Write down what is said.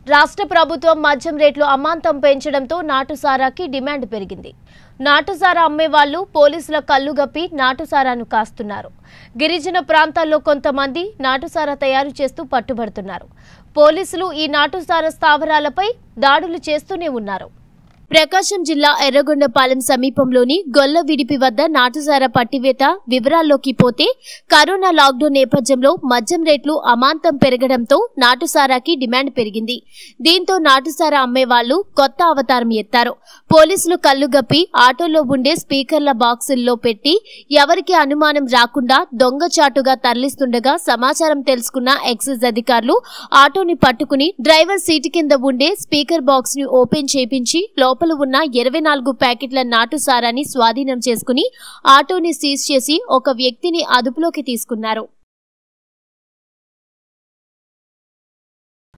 రాష్ట్ర ప్రభుత్వం మద్యం రేట్లు అమాంతం పెంచడంతో నాటుసారాకి డిమాండ్ పెరిగింది నాటుసారా అమ్మేవాళ్లు పోలీసుల కళ్ళు గప్పి నాటుసారాను కాస్తున్నారు గిరిజన ప్రాంతాల్లో కొంతమంది నాటుసారా తయారు చేస్తూ పట్టుబడుతున్నారు పోలీసులు ఈ నాటుసారా స్థావరాలపై దాడులు చేస్తూనే ఉన్నారు ప్రకాశం జిల్లా ఎర్రగొండపాలెం సమీపంలోని గొల్ల విడిపి వద్ద నాటుసారా పట్టివేత వివరాల్లోకి పోతే కరోనా లాక్డౌన్ నేపథ్యంలో మద్యం రేట్లు అమాంతం పెరగడంతో నాటుసారాకి డిమాండ్ పెరిగింది దీంతో నాటుసారా అమ్మేవాళ్లు కొత్త అవతారం ఎత్తారు పోలీసులు కళ్ళుగప్పి ఆటోలో ఉండే స్పీకర్ల బాక్సుల్లో పెట్టి ఎవరికి అనుమానం రాకుండా దొంగచాటుగా తరలిస్తుండగా సమాచారం తెలుసుకున్న ఎక్సైజ్ అధికారులు ఆటోని పట్టుకుని డ్రైవర్ సీటు కింద ఉండే స్పీకర్ బాక్స్ ని ఓపెన్ చేపించి లోపల ఉన్న ఇరవై నాలుగు ప్యాకెట్ల నాటు సారాన్ని స్వాధీనం చేసుకుని ఆటోని సీజ్ చేసి ఒక వ్యక్తిని అదుపులోకి తీసుకున్నారు